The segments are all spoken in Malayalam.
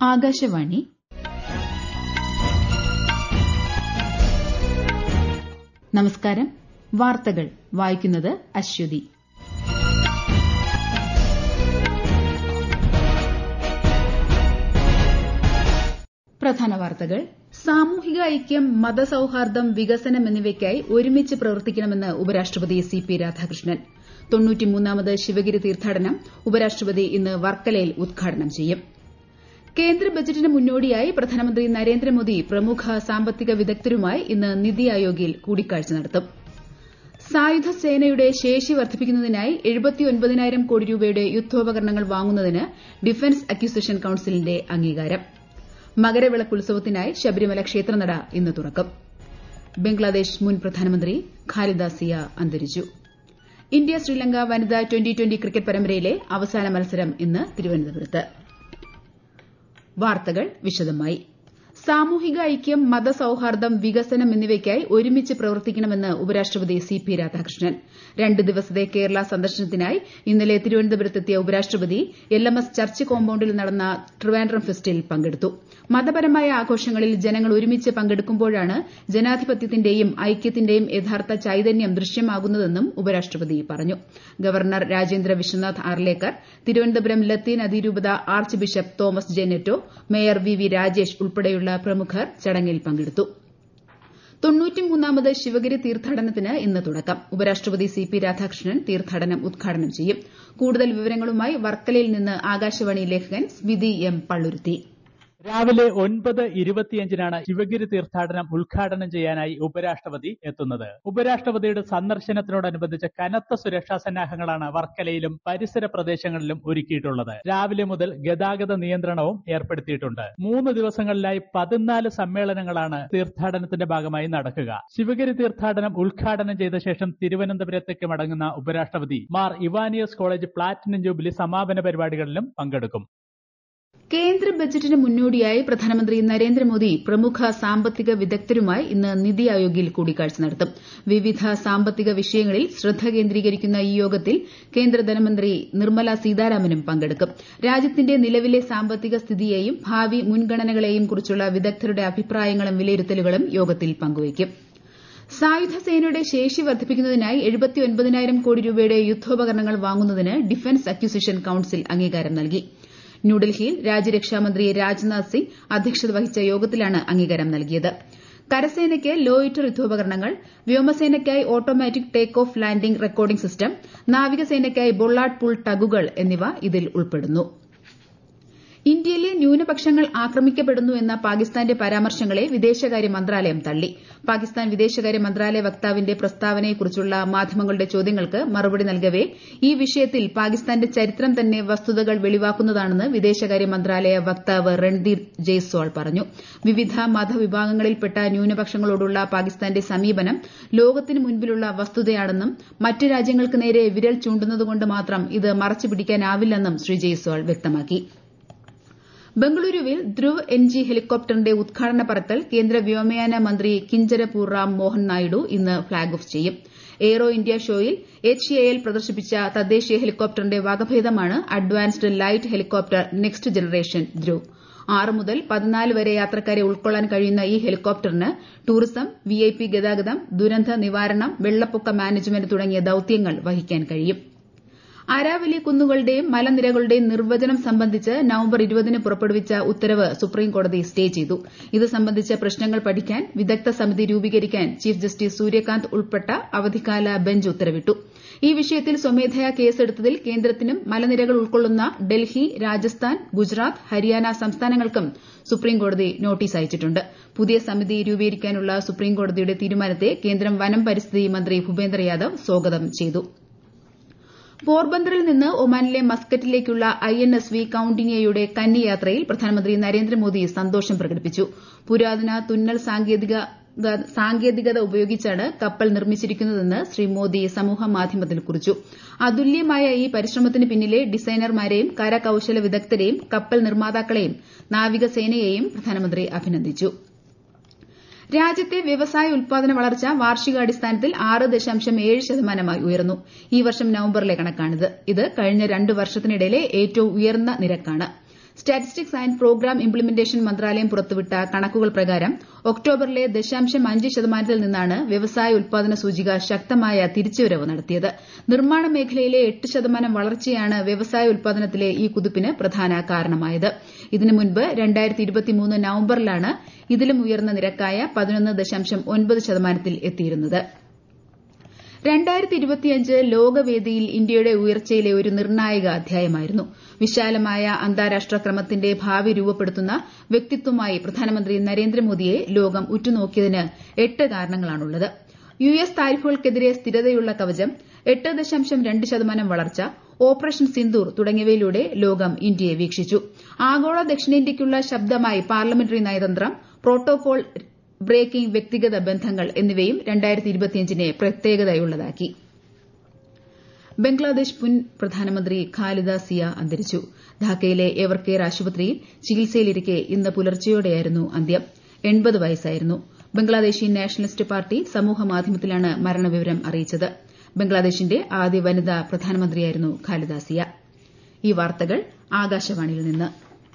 ആകാശവാണി നമസ്കാരം വാർത്തകൾ വായിക്കുന്നത് അശ്വതി പ്രധാന വാർത്തകൾ സാമൂഹിക ഐക്യം മതസൌഹാർദ്ദം വികസനം എന്നിവയ്ക്കായി ഒരുമിച്ച് പ്രവർത്തിക്കണമെന്ന് ഉപരാഷ്ട്രപതി സി പി രാധാകൃഷ്ണൻ തൊണ്ണൂറ്റിമൂന്നാമത് ശിവഗിരി തീർത്ഥാടനം ഉപരാഷ്ട്രപതി ഇന്ന് വർക്കലയിൽ ഉദ്ഘാടനം ചെയ്യും കേന്ദ്ര ബജറ്റിന് മുന്നോടിയായി പ്രധാനമന്ത്രി നരേന്ദ്രമോദി പ്രമുഖ സാമ്പത്തിക വിദഗ്ധരുമായി ഇന്ന് നിതി ആയോഗിൽ കൂടിക്കാഴ്ച നടത്തും സായുധ സേനയുടെ ശേഷി വർദ്ധിപ്പിക്കുന്നതിനായി എഴുപത്തിയൊൻപതിനായിരം കോടി രൂപയുടെ യുദ്ധോപകരണങ്ങൾ വാങ്ങുന്നതിന് ഡിഫൻസ് അക്വിസിഷൻ കൌൺസിലിന്റെ അംഗീകാരം മകരവിളക്ക് ഉത്സവത്തിനായി ശബരിമല ക്ഷേത്രനട ഇന്ന് തുറക്കും ബംഗ്ലാദേശ് മുൻ പ്രധാനമന്ത്രി ഖാലിദ സിയ അന്തരിച്ചു ഇന്ത്യ ശ്രീലങ്ക വനിതാ ട്വന്റി ട്വന്റി ക്രിക്കറ്റ് പരമ്പരയിലെ അവസാന മത്സരം ഇന്ന് തിരുവനന്തപുരത്ത് വാർത്തകൾ വിശദമായി സാമൂഹിക ഐക്യം മതസൌഹാർദ്ദം വികസനം എന്നിവയ്ക്കായി ഒരുമിച്ച് പ്രവർത്തിക്കണമെന്ന് ഉപരാഷ്ട്രപതി സി പി രാധാകൃഷ്ണൻ രണ്ട് ദിവസത്തെ കേരള സന്ദർശനത്തിനായി ഇന്നലെ തിരുവനന്തപുരത്തെത്തിയ ഉപരാഷ്ട്രപതി എൽ എം എസ് ചർച്ച് കോമ്പൌണ്ടിൽ നടന്ന ട്രിവാൻഡ്രം ഫെസ്റ്റിൽ പങ്കെടുത്തു മതപരമായ ആഘോഷങ്ങളിൽ ജനങ്ങൾ ഒരുമിച്ച് പങ്കെടുക്കുമ്പോഴാണ് ജനാധിപത്യത്തിന്റെയും ഐക്യത്തിന്റെയും യഥാർത്ഥ ചൈതന്യം ദൃശ്യമാകുന്നതെന്നും ഉപരാഷ്ട്രപതി പറഞ്ഞു ഗവർണർ രാജേന്ദ്ര വിശ്വനാഥ് ആർലേക്കർ തിരുവനന്തപുരം ലത്തീൻ അതിരൂപത archbishop Thomas J Netto mayor V V Rajesh ഉൾപ്പെടെയുള്ള പ്രമുഖർ ചടങ്ങിൽ പങ്കെടുത്തു തൊണ്ണൂറ്റിമൂന്നാമത് ശിവഗിരി തീർത്ഥാടനത്തിന് ഇന്ന് തുടക്കം ഉപരാഷ്ട്രപതി സി പി രാധാകൃഷ്ണൻ തീർത്ഥാടനം ഉദ്ഘാടനം ചെയ്യും കൂടുതൽ വിവരങ്ങളുമായി വർക്കലയിൽ നിന്ന് ആകാശവാണി ലേഖകൻ സ്മിതി എം പള്ളുരുത്തി രാവിലെ ഒൻപത് ഇരുപത്തിയഞ്ചിനാണ് ശിവഗിരി തീർത്ഥാടനം ഉദ്ഘാടനം ചെയ്യാനായി ഉപരാഷ്ട്രപതി എത്തുന്നത് ഉപരാഷ്ട്രപതിയുടെ സന്ദർശനത്തിനോടനുബന്ധിച്ച് കനത്ത സുരക്ഷാ സന്നാഹങ്ങളാണ് വർക്കലയിലും പരിസര പ്രദേശങ്ങളിലും ഒരുക്കിയിട്ടുള്ളത് രാവിലെ മുതൽ ഗതാഗത നിയന്ത്രണവും ഏർപ്പെടുത്തിയിട്ടുണ്ട് മൂന്ന് ദിവസങ്ങളിലായി പതിനാല് സമ്മേളനങ്ങളാണ് തീർത്ഥാടനത്തിന്റെ ഭാഗമായി നടക്കുക ശിവഗിരി തീർത്ഥാടനം ഉദ്ഘാടനം ചെയ്ത ശേഷം തിരുവനന്തപുരത്തേക്ക് മടങ്ങുന്ന ഉപരാഷ്ട്രപതി Mar Ivanios college platinum jubilee സമാപന പരിപാടികളിലും പങ്കെടുക്കും കേന്ദ്ര ബജറ്റിന് മുന്നോടിയായി പ്രധാനമന്ത്രി നരേന്ദ്രമോദി പ്രമുഖ സാമ്പത്തിക വിദഗ്ധരുമായി ഇന്ന് നിതി ആയോഗിൽ കൂടിക്കാഴ്ച നടത്തും വിവിധ സാമ്പത്തിക വിഷയങ്ങളിൽ ശ്രദ്ധ കേന്ദ്രീകരിക്കുന്ന ഈ യോഗത്തിൽ കേന്ദ്ര ധനമന്ത്രി നിർമ്മല സീതാരാമനും പങ്കെടുക്കും രാജ്യത്തിന്റെ നിലവിലെ സാമ്പത്തിക സ്ഥിതിയെയും ഭാവി മുൻഗണനകളെയും കുറിച്ചുള്ള വിദഗ്ധരുടെ അഭിപ്രായങ്ങളും വിലയിരുത്തലുകളും യോഗത്തിൽ പങ്കുവയ്ക്കും സായുധ സേനയുടെ ശേഷി വർദ്ധിപ്പിക്കുന്നതിനായി എഴുപത്തിയൊൻപതിനായിരം കോടി രൂപയുടെ യുദ്ധോപകരണങ്ങൾ വാങ്ങുന്നതിന് ഡിഫൻസ് അക്വിസിഷൻ കൌൺസിൽ അംഗീകാരം നൽകി ന്യൂഡൽഹിയിൽ രാജ്യരക്ഷാമന്ത്രി രാജ്നാഥ് സിംഗ് അധ്യക്ഷത വഹിച്ച യോഗത്തിലാണ് അംഗീകാരം നൽകിയത് കരസേനയ്ക്ക് ലോയിറ്റർ യുദ്ധോപകരണങ്ങൾ വ്യോമസേനയ്ക്കായി automatic take off landing recording system നാവികസേനയ്ക്കായി ബൊള്ളാഡ് പുൾ ടഗുകൾ എന്നിവ ഇതിൽ ഉൾപ്പെടുന്നു ഇന്ത്യയിലെ ന്യൂനപക്ഷങ്ങൾ ആക്രമിക്കപ്പെടുന്നു എന്ന പാകിസ്ഥാന്റെ പരാമർശങ്ങളെ വിദേശകാര്യ മന്ത്രാലയം തള്ളി പാകിസ്ഥാൻ വിദേശകാര്യ മന്ത്രാലയ വക്താവിന്റെ പ്രസ്താവനയെക്കുറിച്ചുള്ള മാധ്യമങ്ങളുടെ ചോദ്യങ്ങൾക്ക് മറുപടി നൽകവെ ഈ വിഷയത്തിൽ പാകിസ്ഥാന്റെ ചരിത്രം തന്നെ വസ്തുതകൾ വെളിവാക്കുന്നതാണെന്ന് വിദേശകാര്യ മന്ത്രാലയ വക്താവ് രൺദീർ ജയ്സ്വാൾ പറഞ്ഞു വിവിധ മതവിഭാഗങ്ങളിൽപ്പെട്ട ന്യൂനപക്ഷങ്ങളോടുള്ള പാകിസ്ഥാന്റെ സമീപനം ലോകത്തിന് മുൻപിലുള്ള വസ്തുതയാണെന്നും മറ്റ് രാജ്യങ്ങൾക്ക് നേരെ വിരൽ ചൂണ്ടുന്നതുകൊണ്ട് മാത്രം ഇത് മറച്ചുപിടിക്കാനാവില്ലെന്നും ശ്രീ ജയ്സ്വാൾ വ്യക്തമാക്കി ബംഗളൂരുവിൽ ധ്രുവ് എൻ ജി ഹെലികോപ്റ്ററിന്റെ ഉദ്ഘാടന പറക്കൽ കേന്ദ്ര വ്യോമയാന മന്ത്രി കിഞ്ചരപൂർ റാം മോഹൻ നായിഡു ഇന്ന് ഫ്ളാഗ് ഓഫ് ചെയ്യും എയ്റോ ഇന്ത്യ ഷോയിൽ എച്ച് എ എൽ പ്രദർശിപ്പിച്ച തദ്ദേശീയ ഹെലികോപ്റ്ററിന്റെ വകഭേദമാണ് advanced light helicopter next generation Dhruv ആറ് മുതൽ പതിനാല് വരെ യാത്രക്കാരെ ഉൾക്കൊള്ളാൻ കഴിയുന്ന ഈ ഹെലികോപ്റ്ററിന് ടൂറിസം വിഐപി ഗതാഗതം ദുരന്ത നിവാരണം വെള്ളപ്പൊക്ക മാനേജ്മെന്റ് തുടങ്ങിയ ദൌത്യങ്ങൾ വഹിക്കാൻ കഴിയും അരാവലി കുന്നുകളുടെയും മലനിരകളുടെയും നിർവചനം സംബന്ധിച്ച് നവംബർ ഇരുപതിന് പുറപ്പെടുവിച്ച ഉത്തരവ് സുപ്രീംകോടതി സ്റ്റേ ചെയ്തു ഇത് സംബന്ധിച്ച പ്രശ്നങ്ങൾ പഠിക്കാൻ വിദഗ്ധ സമിതി രൂപീകരിക്കാൻ ചീഫ് ജസ്റ്റിസ് സൂര്യകാന്ത് ഉൾപ്പെട്ട അവധിക്കാല ബെഞ്ച് ഉത്തരവിട്ടു ഈ വിഷയത്തിൽ സ്വമേധയാ കേസെടുത്തതിൽ കേന്ദ്രത്തിനും മലനിരകൾ ഉൾക്കൊള്ളുന്ന ഡൽഹി രാജസ്ഥാൻ ഗുജറാത്ത് ഹരിയാന സംസ്ഥാനങ്ങൾക്കും സുപ്രീംകോടതി നോട്ടീസ് അയച്ചിട്ടുണ്ട് പുതിയ സമിതി രൂപീകരിക്കാനുള്ള സുപ്രീംകോടതിയുടെ തീരുമാനത്തെ കേന്ദ്രം വനം പരിസ്ഥിതി മന്ത്രി ഭൂപേന്ദ്ര യാദവ് സ്വാഗതം ചെയ്തു പോർബന്തറിൽ നിന്ന് ഒമാനിലെ മസ്കറ്റിലേക്കുള്ള ഐ എൻ എസ് വി കൌണ്ടിന്യയുടെ കന്നി യാത്രയിൽ പ്രധാനമന്ത്രി നരേന്ദ്രമോദി സന്തോഷം പ്രകടിപ്പിച്ചു പുരാതന തുന്നൽ സാങ്കേതികത ഉപയോഗിച്ചാണ് കപ്പൽ നിർമ്മിച്ചിരിക്കുന്നതെന്ന് ശ്രീ മോദി സമൂഹമാധ്യമത്തിൽ കുറിച്ചു അതുല്യമായ ഈ പരിശ്രമത്തിന് പിന്നിലെ ഡിസൈനർമാരെയും കരകൌശല വിദഗ്ധരെയും കപ്പൽ നിർമ്മാതാക്കളെയും നാവികസേനയെയും പ്രധാനമന്ത്രി അഭിനന്ദിച്ചു രാജ്യത്തെ വ്യവസായ ഉൽപാദന വളർച്ച വാർഷികാടിസ്ഥാനത്തിൽ ആറ് ദശാംശം ഏഴ് ശതമാനമായി ഉയർന്നു ഈ വർഷം നവംബറിലെ കണക്കാണിത് ഇത് കഴിഞ്ഞ രണ്ട് വർഷത്തിനിടയിലെ ഏറ്റവും ഉയർന്ന നിരക്കാണ് സ്റ്റാറ്റിസ്റ്റിക്സ് ആന്റ് പ്രോഗ്രാം ഇംപ്ലിമെന്റേഷൻ മന്ത്രാലയം പുറത്തുവിട്ട കണക്കുകൾ പ്രകാരം ഒക്ടോബറിലെ ദശാംശം അഞ്ച് ശതമാനത്തിൽ നിന്നാണ് വ്യവസായ ഉൽപാദന സൂചിക ശക്തമായ തിരിച്ചുവരവ് നടത്തിയത് നിർമ്മാണ മേഖലയിലെ എട്ട് ശതമാനം വളർച്ചയാണ് വ്യവസായ ഉൽപാദനത്തിലെ ഈ കുതിപ്പിന് പ്രധാന കാരണമായത് ഇതിനു മുൻപ് നവംബറിലാണ് ഇതിലും ഉയർന്ന നിരക്കായ പതിനൊന്ന് ദശാംശം ഒൻപത് ശതമാനത്തിൽ എത്തിയിരുന്നത് ലോകവേദിയിൽ ഇന്ത്യയുടെ ഉയർച്ചയിലെ ഒരു നിർണായക അധ്യായമായിരുന്നു വിശാലമായ അന്താരാഷ്ട്ര ക്രമത്തിന്റെ ഭാവി രൂപപ്പെടുത്തുന്ന വ്യക്തിത്വമായി പ്രധാനമന്ത്രി നരേന്ദ്രമോദിയെ ലോകം ഉറ്റുനോക്കിയതിന് എട്ട് കാരണങ്ങളാണുള്ളത് യു എസ് താരിഫുകൾക്കെതിരെ സ്ഥിരതയുള്ള കവചം എട്ട് ദശാംശം രണ്ട് ശതമാനം വളർച്ച ഓപ്പറേഷൻ സിന്ദൂർ തുടങ്ങിയവയിലൂടെ ലോകം ഇന്ത്യയെ വീക്ഷിച്ചു ആഗോള ദക്ഷിണേന്ത്യയ്ക്കുള്ള ശബ്ദമായി പാർലമെന്ററി നയതന്ത്രം പ്രോട്ടോകോൾ ബ്രേക്കിംഗ് വ്യക്തിഗത ബന്ധങ്ങൾ എന്നിവയും നെ പ്രത്യേകതയുള്ളതാക്കി ബംഗ്ലാദേശ് മുൻ പ്രധാനമന്ത്രി ഖാലിദ സിയ അന്തരിച്ചു ധാക്കയിലെ എവർകെയർ ആശുപത്രിയിൽ ചികിത്സയിലിരിക്കെ ഇന്ന് പുലർച്ചെയോടെയായിരുന്നു അന്ത്യം എൺപത് വയസ്സായിരുന്നു ബംഗ്ലാദേശി നാഷണലിസ്റ്റ് പാർട്ടി സമൂഹമാധ്യമത്തിലാണ് മരണവിവരം അറിയിച്ചത് ബംഗ്ലാദേശിന്റെ ആദ്യ വനിതാ പ്രധാനമന്ത്രിയായിരുന്നു ഖാലിദ സിയ ഈ വാർത്തകൾ ആകാശവാണിയിൽ നിന്ന്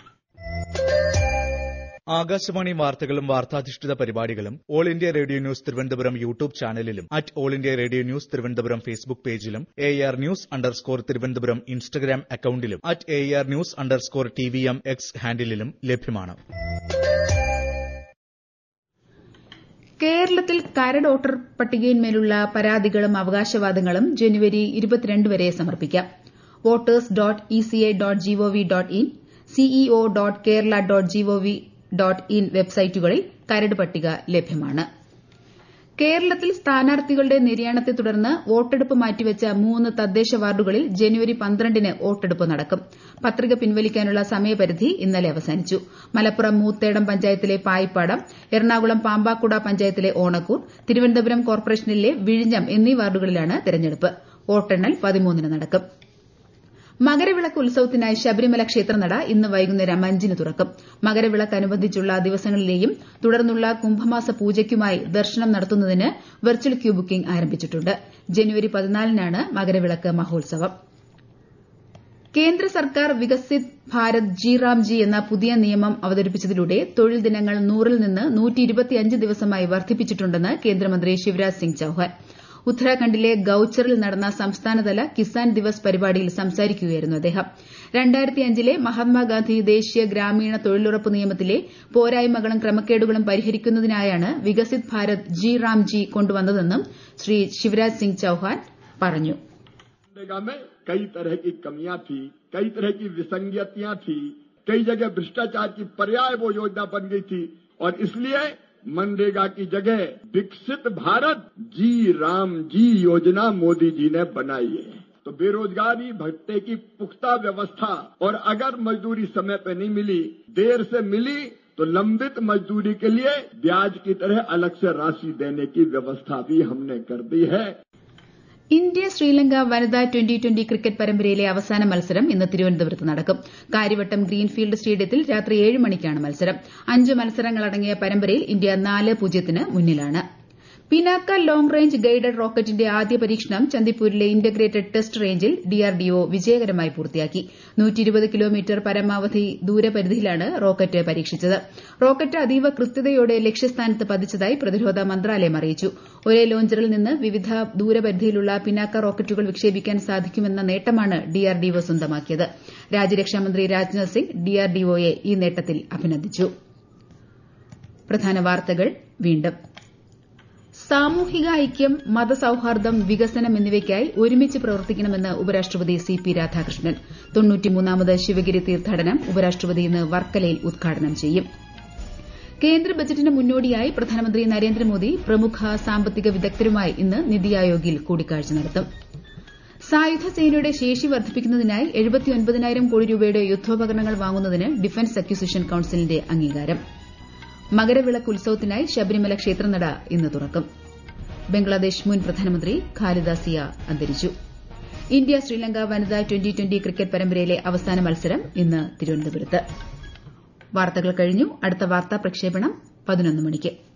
ആകാശവാണി വാർത്തകളും വാർത്താധിഷ്ഠിത പരിപാടികളും all India radio news Thiruvananthapuram YouTube ചാനലിലും at all India radio news Thiruvananthapuram Facebook പേജിലും A R news underscore Thiruvananthapuram Instagram അക്കൌണ്ടിലും at A R news underscore T V M X ഹാൻഡിലും ലഭ്യമാണ് കേരളത്തിൽ കരട് വോട്ടർ പട്ടികയിന്മേലുള്ള പരാതികളും അവകാശവാദങ്ങളും ജനുവരി വരെ സമർപ്പിക്കാം voters dot ECI dot G O V dot in CEO dot Kerala dot G O V dot in വെബ്സൈറ്റുകളിൽ കരട് പട്ടിക ലഭ്യമാണ് കേരളത്തിൽ സ്ഥാനാർത്ഥികളുടെ നിര്യാണത്തെ തുടർന്ന് വോട്ടെടുപ്പ് മാറ്റിവച്ച മൂന്ന് തദ്ദേശ വാർഡുകളിൽ ജനുവരി പന്ത്രണ്ടിന് വോട്ടെടുപ്പ് നടക്കും പത്രിക പിൻവലിക്കാനുള്ള സമയപരിധി ഇന്നലെ അവസാനിച്ചു മലപ്പുറം മൂത്തേടം പഞ്ചായത്തിലെ പായിപ്പാടം എറണാകുളം പാമ്പാക്കുട പഞ്ചായത്തിലെ ഓണക്കൂർ തിരുവനന്തപുരം കോർപ്പറേഷനിലെ വിഴിഞ്ഞം എന്നീ വാർഡുകളിലാണ് തെരഞ്ഞെടുപ്പ് വോട്ടെണ്ണൽ പതിമൂന്നിന് നടക്കും മകരവിളക്ക് ഉത്സവത്തിനായി ശബരിമല ക്ഷേത്രനട ഇന്ന് വൈകുന്നേരം അഞ്ചിന് തുറക്കും മകരവിളക്കനുബന്ധിച്ചുള്ള ദിവസങ്ങളിലെയും തുടർന്നുള്ള കുംഭമാസ പൂജയ്ക്കുമായി ദർശനം നടത്തുന്നതിന് വെർച്വൽ ക്യൂ ബുക്കിംഗ് ആരംഭിച്ചിട്ടുണ്ട് ജനുവരി പതിനാലിനാണ് മകരവിളക്ക് മഹോത്സവം കേന്ദ്ര സർക്കാർ വികസിത് ഭാരത് ജി റാംജി എന്ന പുതിയ നിയമം അവതരിപ്പിച്ചതിലൂടെ തൊഴിൽ ദിനങ്ങൾ നൂറിൽ നിന്ന് ദിവസമായി വർദ്ധിപ്പിച്ചിട്ടുണ്ടെന്ന് കേന്ദ്രമന്ത്രി ശിവരാജ് സിംഗ് ചൌഹാൻ ഉത്തരാഖണ്ഡിലെ ഗൌച്ചറിൽ നടന്ന സംസ്ഥാനതല കിസാൻ ദിവസ് പരിപാടിയിൽ സംസാരിക്കുകയായിരുന്നു അദ്ദേഹം ലെ മഹാത്മാഗാന്ധി ദേശീയ ഗ്രാമീണ തൊഴിലുറപ്പ് നിയമത്തിലെ പോരായ്മകളും ക്രമക്കേടുകളും പരിഹരിക്കുന്നതിനായാണ് വികസിത് ഭാരത് ജി റാംജി കൊണ്ടുവന്നതെന്നും ശ്രീ ശിവരാജ് സിംഗ് ചൌഹാൻ പറഞ്ഞു मनरेगा में कई तरह की कमियां थी कई तरह की विसंगतियां थी कई जगह भ्रष्टाचार की पर्याय वो योजना बन गई थी और इसलिए मनरेगा की जगह विकसित भारत जी राम जी योजना मोदी जी ने बनाई है तो बेरोजगारी भत्ते की पुख्ता व्यवस्था और अगर मजदूरी समय पे नहीं मिली देर से मिली तो लंबित मजदूरी के लिए ब्याज की तरह अलग से राशि देने की व्यवस्था भी हमने कर दी है ഇന്ത്യ ശ്രീലങ്ക വനിതാ ട്വന്റി ട്വന്റി ക്രിക്കറ്റ് പരമ്പരയിലെ അവസാന മത്സരം ഇന്ന് തിരുവനന്തപുരത്ത് നടക്കും കാര്യവട്ടം ഗ്രീൻഫീൽഡ് സ്റ്റേഡിയത്തിൽ രാത്രി ഏഴ് മണിക്കാണ് മത്സരം അഞ്ച് മത്സരങ്ങളടങ്ങിയ പരമ്പരയിൽ ഇന്ത്യ നാല് പൂജ്യത്തിന് മുന്നിലാണ് പിനാക്ക ലോങ് റേഞ്ച് ഗൈഡഡ് റോക്കറ്റിന്റെ ആദ്യ പരീക്ഷണം ചന്ദിപ്പൂരിലെ ഇന്റഗ്രേറ്റഡ് ടെസ്റ്റ് റേഞ്ചിൽ ഡിആർഡിഒ വിജയകരമായി പൂർത്തിയാക്കി കിലോമീറ്റർ പരമാവധി ദൂരപരിധിയിലാണ് റോക്കറ്റ് പരീക്ഷിച്ചത് റോക്കറ്റ് അതീവ കൃത്യതയോടെ ലക്ഷ്യസ്ഥാനത്ത് പതിച്ചതായി പ്രതിരോധ മന്ത്രാലയം അറിയിച്ചു ഒരേ ലോഞ്ചറിൽ നിന്ന് വിവിധ ദൂരപരിധിയിലുള്ള പിനാക്ക റോക്കറ്റുകൾ വിക്ഷേപിക്കാൻ സാധിക്കുമെന്ന നേട്ടമാണ് ഡിആർഡിഒ സ്വന്തമാക്കിയത് രാജ്യരക്ഷാമന്ത്രി രാജ്നാഥ് സിംഗ് ഡിആർഡിഒയെ ഈ നേട്ടത്തിൽ അഭിനന്ദിച്ചു പ്രധാന വാർത്തകൾ വീണ്ടും സാമൂഹിക ഐക്യം മതസൌഹാർദ്ദം വികസനം എന്നിവയ്ക്കായി ഒരുമിച്ച് പ്രവർത്തിക്കണമെന്ന് ഉപരാഷ്ട്രപതി സി പി രാധാകൃഷ്ണൻ തൊണ്ണൂറ്റിമൂന്നാമത് ശിവഗിരി തീർത്ഥാടനം ഉപരാഷ്ട്രപതി ഇന്ന് വർക്കലയിൽ ഉദ്ഘാടനം ചെയ്യും കേന്ദ്ര ബജറ്റിന് മുന്നോടിയായി പ്രധാനമന്ത്രി നരേന്ദ്രമോദി പ്രമുഖ സാമ്പത്തിക വിദഗ്ധരുമായി ഇന്ന് നിതി ആയോഗിൽ കൂടിക്കാഴ്ച നടത്തും സായുധ സേനയുടെ ശേഷി വർദ്ധിപ്പിക്കുന്നതിനായി എഴുപത്തിയൊൻപതിനായിരം കോടി രൂപയുടെ യുദ്ധോപകരണങ്ങൾ വാങ്ങുന്നതിന് ഡിഫൻസ് അക്വിസിഷൻ കൌൺസിലിന്റെ അംഗീകാരം മകരവിളക്ക് ഉത്സവത്തിനായി ശബരിമല ക്ഷേത്രനട ഇന്ന് തുറക്കും ബംഗ്ലാദേശ് മുൻ പ്രധാനമന്ത്രി ഖാലിദ സിയ അന്തരിച്ചു ഇന്ത്യ ശ്രീലങ്ക വനിതാ ട്വന്റി ട്വന്റി ക്രിക്കറ്റ് പരമ്പരയിലെ അവസാന മത്സരം ഇന്ന് തിരുവനന്തപുരത്ത് വാർത്തകൾ കഴിഞ്ഞു അടുത്ത വാർത്താ പ്രക്ഷേപണം പതിനൊന്ന് മണിക്ക്